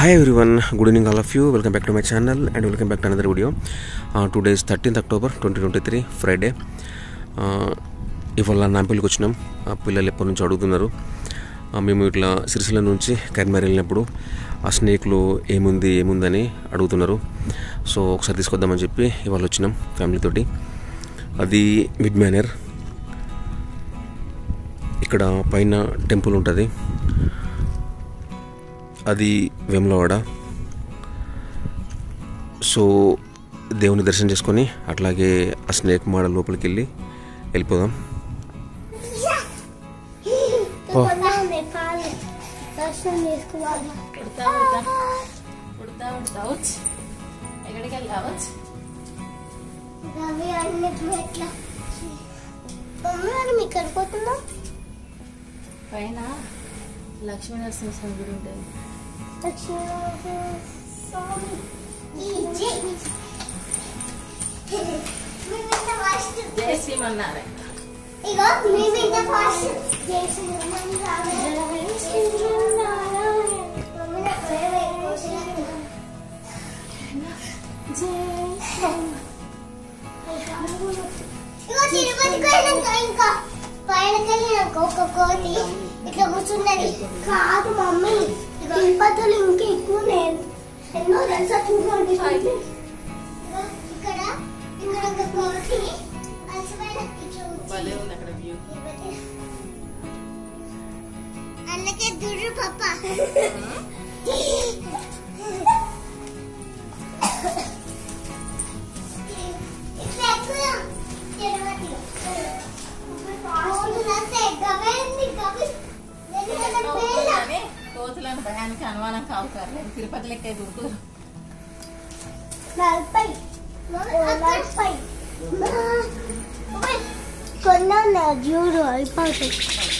Hi everyone good evening all of you welcome back to my channel and welcome back to another video two days thirteenth October twenty twenty three Friday ఇవాళ నాంపల్లికి వచ్చినాం ఆ పిల్లలు ఎప్పటి నుంచి అడుగుతున్నారు ఆ, మేము ఇట్లా సిరిసిల్ల నుంచి కరీంనగర్ వెళ్ళినప్పుడు ఆ స్నేక్లో ఏముంది ఏముందని అడుగుతున్నారు సో ఒకసారి తీసుకొద్దామని చెప్పి ఇవాళ వచ్చినాం ఫ్యామిలీతోటి అది మిడ్ మేనర్ ఇక్కడ పైన టెంపుల్ ఉంటుంది అది వేములవాడ సో దేవుని దర్శనం చేసుకొని అట్లాగే ఆ స్నేక్ మాడ లోపలికి వెళ్ళి వెళ్ళిపోదాం కొన్నా ఉన్నాయి పాలు దర్శనం చేసుకోవాలి ఉడతా ఉడతా ఉడతా ఉడతా వచ్చు ఎక్కడికి వెళ్ళావచ్చు అవి అన్నిటి ఎట్లా మమ్మీ మనం ఇక్కడికి పోతున్నాం పైన లక్ష్మీ నరసింహస్వామి గుడి ఉంటుంది లక్ష్మీ స్వామి జయ శ్రీమన్నారాయణ ఇగో మేము ఇంత ఫాస్ట్ జై శ్రీమన్నారాయణ జై శ్రీమన్నారాయణ మమ్మీ నాకు భయం వేయకు. ఇగో తిరుపతికి వెళ్ళినాక ఇంకా పైనకి వెళ్ళినాక ఒక కోతి ఇట్లా కూర్చున్నది కాదు మమ్మీ తిరుపతిలో ఇంకా ఎక్కువ నేను ఎన్నో తెలుసా చూడండి ఇగో ఇక్కడ ఇక్కడ ఒక కోతి అసలు ఇట్లా భలే ఉంది అక్కడ వ్యూ అన్నకే దుర్రు పప్ప ఇట్లా ఎక్కుదాం తిరుపతిలో కోతులు అంతా ఎగ్గవేంది గవి కోతులని కోతులని భయానికి అనుమానం కావు కాదు తిరుపతి లెక్క దుర్గు నలభై నలభై కొన్నా నా చూడు అయిపోతుంది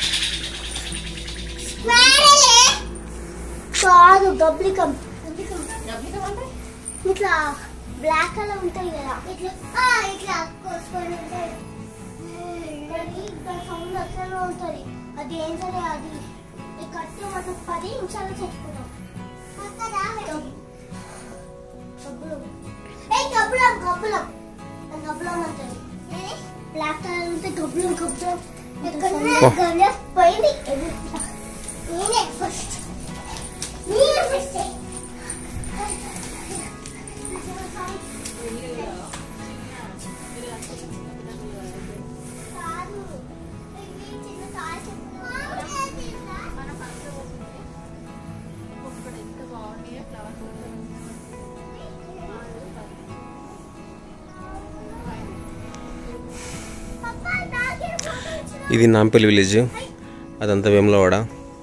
కాదు గబ్లికం డబ్బులు కావాలి ఇట్లా బ్లాక్ కలర్ ఉంటాయి కదా ఇట్లా ఆ, ఇట్లా కోసుకొని ఉంటాయి అది ఇక్కడ సౌండ్ అట్లనే ఉంటుంది అది ఏం సరే అది ఈ కట్టు మనం పది నిమిషాలు చెప్పుకున్నాం ఏ గబ్బులం గబ్బులం గబ్బులం అంటది బ్లాక్ కలర్ ఉంటే గబ్బులం గబ్బులం ఎక్కడ పోయింది నేనే ఫస్ట్ నేనే ఫస్ట్ ఇక్కడ ఎంత బాగున్నాయి ఫ్లవర్స్ ఇది నాంపల్లి విలేజ్ అదంతా వేములవాడ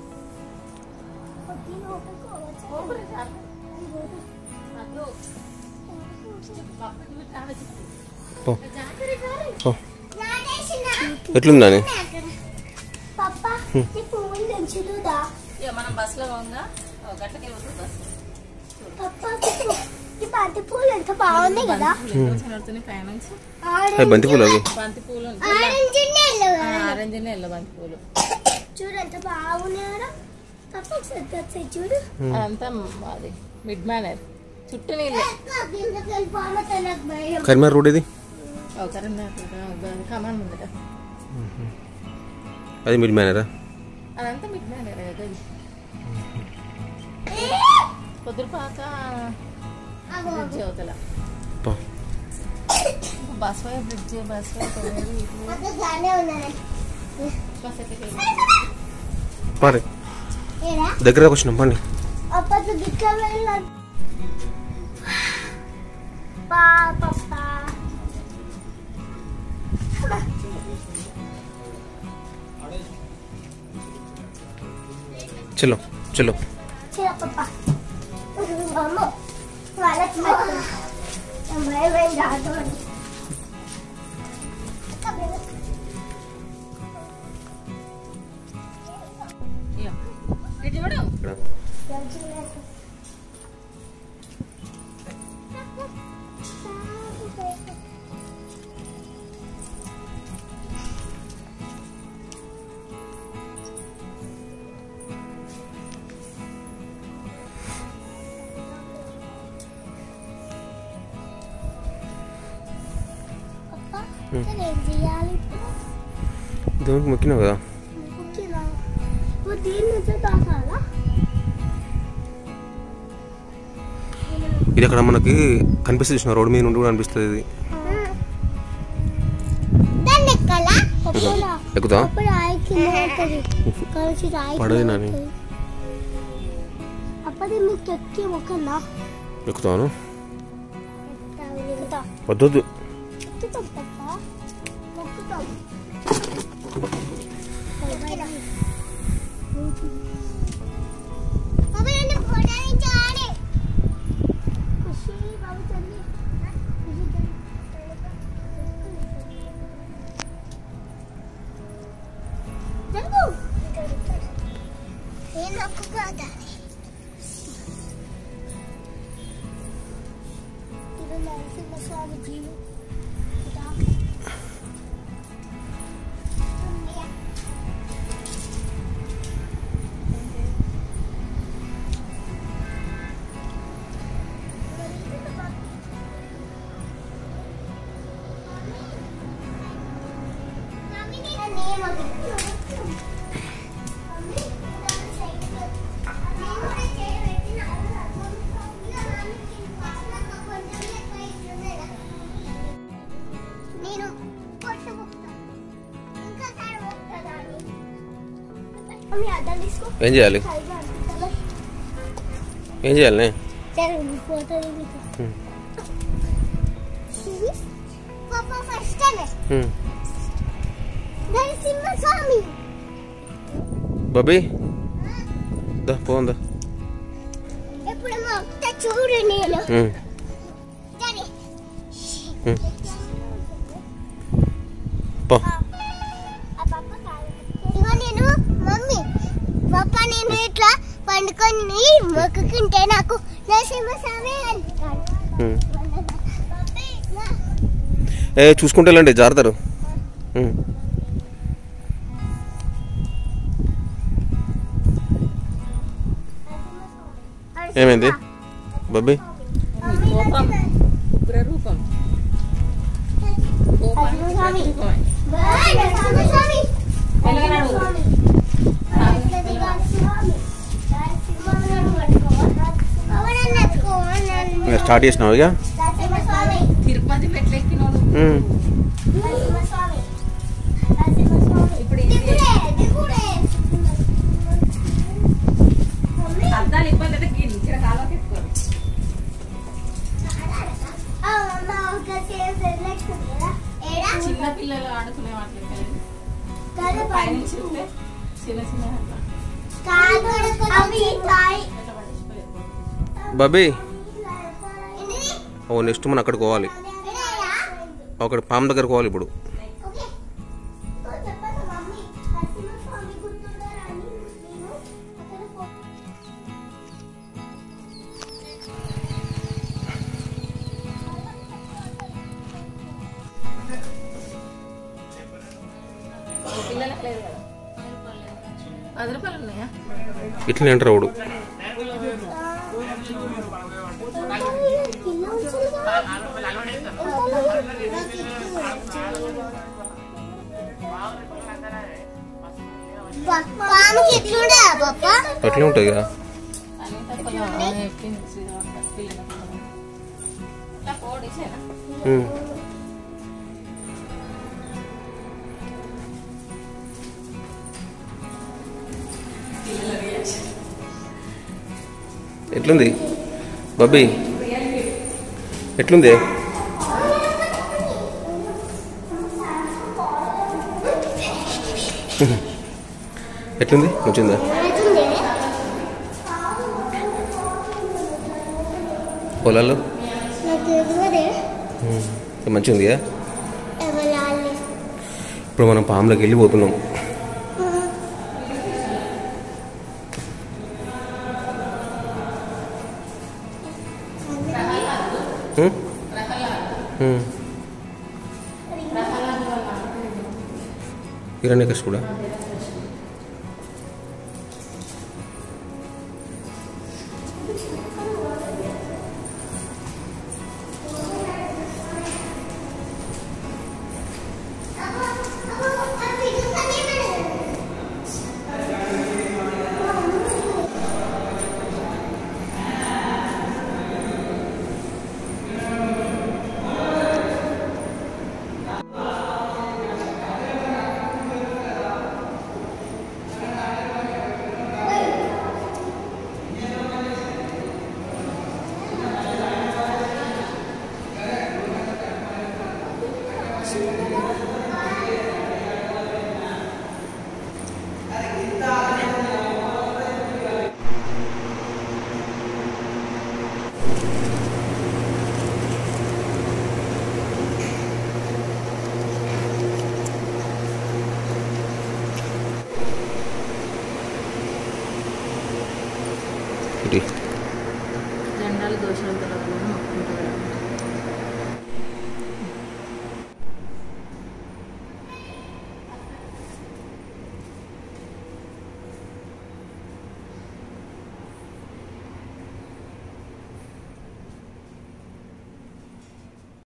పో పో ఎట్లుందా అని పప్పా ఈ పువ్వులు తెంచుదా ఇక మనం బస్సులో పోగా గంటకి వెళ్తుంది బస్సు పప్పా ఈ బంతి పూలు ఎంత బాగున్నాయి కదా నడుతున్నాయి పైన నుంచి అవి బంతి పూలు అవి బంతి పూలు ఆరెంజ్ ఆరెంజ్ ఎల్లో బంతి పూలు చూడు ఎంత బాగున్నాయి కదా పప్ప ఒకసారి వచ్చాయి చూడు అదంతా అది మిడ్ మ్యానర్ చుట్టూ నీళ్ళు కిందకి వెళ్ళిపోతే నాకు భయం కరీంనగర్ రోడ్ ఇది కరీంనగర్ కమాన్ ముందట అది మిడ్ మేనరా అదంతా మిడ్ మ్యానర్ కదా పొద్దుపాక అగో బ్రిడ్జ్ అవతల పో బస్ వై బ్రిడ్జ్ బస్ వై తొమ్మిది ఇటు మొత్తం దానే ఉన్నది బస్ ఎక్కడికి పారే ఏడా దగ్గరకు వచ్చినాం పండి అప్పట్లో గిట్ల వెళ్ళాలి పా పప్పా చలో చలో చిన్న పప్ప అమ్మ వాళ్ళకి భయం ఏం రాదు అని ఇటు చూడు ఇక్కడ కానీ ఏం చేయాలి దేవునికి మొక్కినావు కదా ఓకేనా ఇప్పుడు దీని నుంచి తాకాలా ఇది అక్కడ మనకి కనిపిస్తుంది చూసిన రోడ్డు మీద నుండి కూడా అనిపిస్తుంది ఇది దాన్ని ఎక్కాలా అప్పుడు ఎక్కుతా అప్పుడు రాయి కింద పడుతుంది కలిసి రాయి కింద పడదు నాని. పడుతుంది. అప్పుడు మీకు ఎక్కి ఒకనా ఎక్కుతాను ఎక్కుతా వద్దొద్దు ఎక్కుతాం తప్ప ఎక్కుతాం బాబా నన్ను ఫోటో నుంచి ఆడే ఖుషి బాబు తల్లి ఖుషి తల్లి జరుగు నేను నాకు కాదా ఇది నరసింహస్వామి జీవి నేను పొట్టు ముక్తా ఇంకా సారి ముక్తా మమ్మీ అద్దం తీసుకో ఏం చేయాలి సరిగా అనిపిస్తలే. ఏం చేయాలి సరే ఫోటో దిగుతా Hmm. పాప ఫస్ట్ టైం హ్మ్. నరసింహస్వామి బాబీ దా పోందా ఎప్పుడు మా అత్త చూడు నేను హ్మ్. సరే హ్మ్. పో ఆ పాప కాదు. ఇగో నేను మమ్మీ పాప నేను ఇట్లా పండుకొని మొక్కుకుంటే నాకు నరసింహస్వామి అంటాడు హ్మ్. పప్పి, నా. ఏ చూసుకుంటే వెళ్ళండి జారుతారు హ్మ్. ఏమైంది బాబీ కోపం ఉగ్ర రూపం కోపానికి స్వామి. ప్రతీకమే. బాయ్, నరసింహస్వామి. వెలగనాడు. స్వామి. నరసింహస్వామి. నరసింహస్వామిని పట్టుకోవా? ఎవరన్నా ఎత్తుకోవా? నన్ను. ఇంకా స్టార్ట్ చేసినావు ఇక నరసింహస్వామి. తిరుపతి మెట్లెక్కినోడు హ్మ్. నరసింహస్వామి. నరసింహస్వామి. ఇప్పుడు ఇది- దిగుడే, దిగుడే. మమ్మీ, అద్దాలు ఇబ్బంది అయితే గిన్నె ఇక్కడ కాలువకి ఎత్తుకోరు ఆ, అమ్మ, ఒక సేవ్ సెలెక్షన్ కదా? ఏడా? చిన్న పిల్లలు ఆడుకునే వాటికి కాదు, పైనుంచి ఉంటే చిన్న చిన్న అట్లా కాదు, అవి కాయ్. అట్లా పడేసిపోయారు బాబీ ఏంది? ఓ నెక్స్ట్ మనం అక్కడికి పోవాలి ఏడా? అక్కడ పాము దగ్గరకు పోవాలి ఇప్పుడు ఓకే. సో చెప్పాను మమ్మీ, నరసింహస్వామి గుర్తుండారా అని నేను అక్కడ పో- పిల్లలకు లేదు కదా పది రూపాయలు ఉన్నాయా ఇట్లనే అంటారు వాడు కిలో ఉంచులుగా. పా- పాముకి ఎట్లుండే పప్ప అట్లే ఉంటుంది కదా అని తప్పదు చెప్పింది శ్రీరామ్ పిల్లలకు ఇట్లా కోడిసేనా హ్మ్. ఎట్లుంది బాబీ ఎట్లుంది ఎట్లుంది వచ్చిందా ఎట్లుండే పొలాల్లో నాకు తెలియదే మంచిగా ఉంది కదా ఎవరాలి ఇప్పుడు మనం పాములోకి వెళ్ళిపోతున్నాం హ్మ్? హ్మ్. హిరణ్యకశిపుడా చండాలు దోషాలు తొలగాలని మొక్కుకుంటారు